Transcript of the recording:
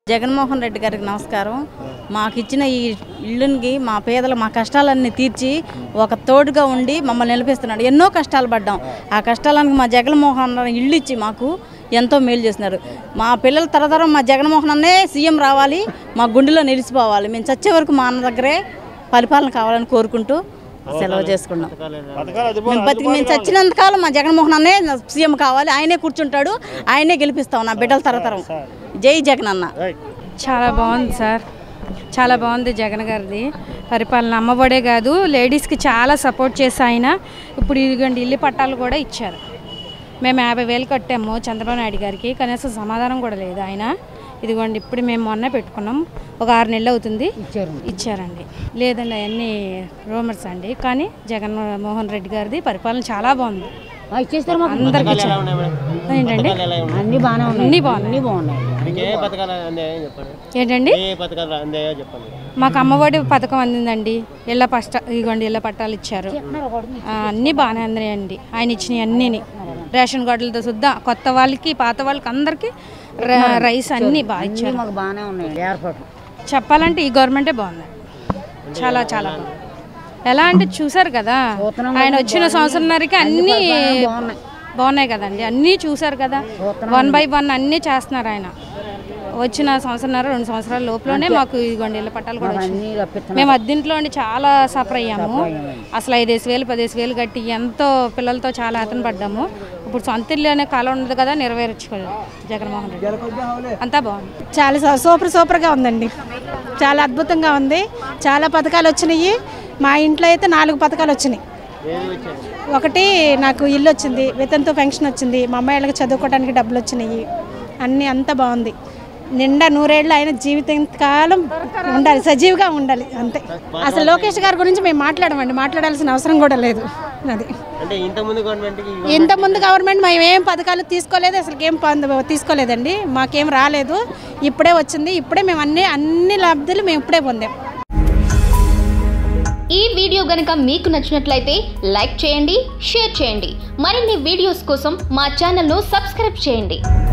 జగన్మోహన్ రెడ్డి గారికి నమస్కారం మాకు ఇచ్చిన ఈ ఇల్లునికి మా పేదల మా కష్టాలన్నీ తీర్చి ఒక తోడుగా ఉండి మమ్మల్ని నిలిపిస్తున్నాడు ఎన్నో కష్టాలు పడ్డాం ఆ కష్టాలకు మా జగన్మోహన్ రెడ్డి ఇల్లు ఇచ్చి మాకు ఎంతో మేలు చేస్తున్నారు మా పిల్లల తరతరం మా జగన్మోహన్ అన్నే సీఎం రావాలి మా గుండెలో నిలిచిపోవాలి మేము చచ్చే వరకు మా అన్న దగ్గరే పరిపాలన కావాలని కోరుకుంటూ సెలవు చేసుకున్నాం మేము బతికి మేము చచ్చినంత కాలం మా జగన్మోహన్ అన్నే సీఎం కావాలి ఆయనే కూర్చుంటాడు ఆయనే గెలిపిస్తాం నా బిడ్డల తరతరం జై జగన్ అన్న చాలా బాగుంది సార్ చాలా బాగుంది జగన్ గారిది పరిపాలన అమ్మఒడే కాదు లేడీస్కి చాలా సపోర్ట్ చేసి ఆయన ఇప్పుడు ఇదిగోండి ఇల్లు పట్టాలు కూడా ఇచ్చారు మేము యాభై వేలు కట్టాము చంద్రబాబు నాయుడు గారికి కనీసం సమాధానం కూడా లేదు ఆయన ఇదిగోండి ఇప్పుడు మేము మొన్న పెట్టుకున్నాం ఒక ఆరు నెలలు అవుతుంది ఇచ్చారండి లేదండి అవన్నీ రూమర్స్ అండి కానీ జగన్ మోహన్ రెడ్డి గారిది పరిపాలన చాలా బాగుంది ఇచ్చేస్తారు మాకు అందరికి ఇచ్చారు ఏంటండి అన్ని బాగానే ఉన్నాయి అన్నీ బాగున్నాయి అన్ని బాగున్నాయి మీకు ఏ పథకాలు అందాయో చెప్పండి ఏంటండి ఏ పథకాలు అందాయో చెప్పండి మాకు అమ్మఒడి పథకం అందిందండి ఇళ్ళ పష్ట ఇదిగోండి ఇళ్ళ పట్టాలు ఇచ్చారు ఆ, అన్నీ బాగానే అందినాయండి ఆయన ఇచ్చినవి అన్నీని రేషన్ కార్డులతో సుద్దా కొత్త వాళ్ళకి పాత వాళ్ళకి అందరికీ ర- రైస్ అన్నీ బాగా ఇచ్చారు మాకు బాగానే ఉన్నాయి ఏర్పాటు చెప్పాలంటే ఈ గవర్నమెంటే బాగుంది చాలా చాలా బాగుంది ఎలా అంటే చూసారు కదా ఆయన వచ్చిన సంవత్సరంన్నరకి అన్నీ బాగున్నాయి. బాగున్నాయి కదండి అన్నీ చూసారు కదా వన్ బై వన్ అన్నీ చేస్తున్నారు ఆయన వచ్చిన సంవత్సరంన్నర రెండు సంవత్సరాల లోపలనే మాకు ఇదిగోండి ఇళ్ళ పట్టాలు కూడా వచ్చినాయి అన్ని రప్పిస్తున్నాయి మేము అద్దీంట్లో ఉండి చాలా సఫర్ అయ్యాము అసలు ఐదేసి వేలు పదేసి వేలు కట్టి ఎంతో పిల్లలతో చాలా ఆతన పడ్డాము ఇప్పుడు సొంత ఇల్లు అనే కాలం ఉండదు కదా నెరవేర్చుకోలేదు జగన్మోహన్ రెడ్డి అంతా బాగుంది చాలా సూ- సూపర్ సూపర్గా ఉందండి చాలా అద్భుతంగా ఉంది చాలా పథకాలు వచ్చినాయి మా ఇంట్లో అయితే నాలుగు పథకాలు వచ్చినాయి ఏది వచ్చాయి ఒకటి నాకు ఇల్లు వచ్చింది వేతనతో పెన్షన్ వచ్చింది మా అమ్మాయిలకి చదువుకోవడానికి డబ్బులు వచ్చినాయి అన్నీ అంతా బాగుంది నిండా నూరేళ్ళు ఆయన జీవితకాలం ఉండాలి సజీవుగా ఉండాలి అంతే అసలు లోకేష్ గారి గురించి మేము మాట్లాడమండి మాట్లాడాల్సిన అవసరం కూడా లేదు అది అంటే ఇంతకుముందు గవర్నమెంట్కి ఇంతకుముందు గవర్నమెంట్ మేము ఏం పథకాలు తీసుకోలేదు అసలు ఏం పొంద- తీసుకోలేదండి మాకేం రాలేదు ఇప్పుడే వచ్చింది ఇప్పుడే మేము అన్ని అన్ని లబ్ధులు మేము ఇప్పుడే పొందాం ఈ వీడియో గనుక మీకు నచ్చినట్లయితే లైక్ చేయండి షేర్ చేయండి మరిన్ని వీడియోస్ కోసం మా ఛానల్ను సబ్స్క్రైబ్ చేయండి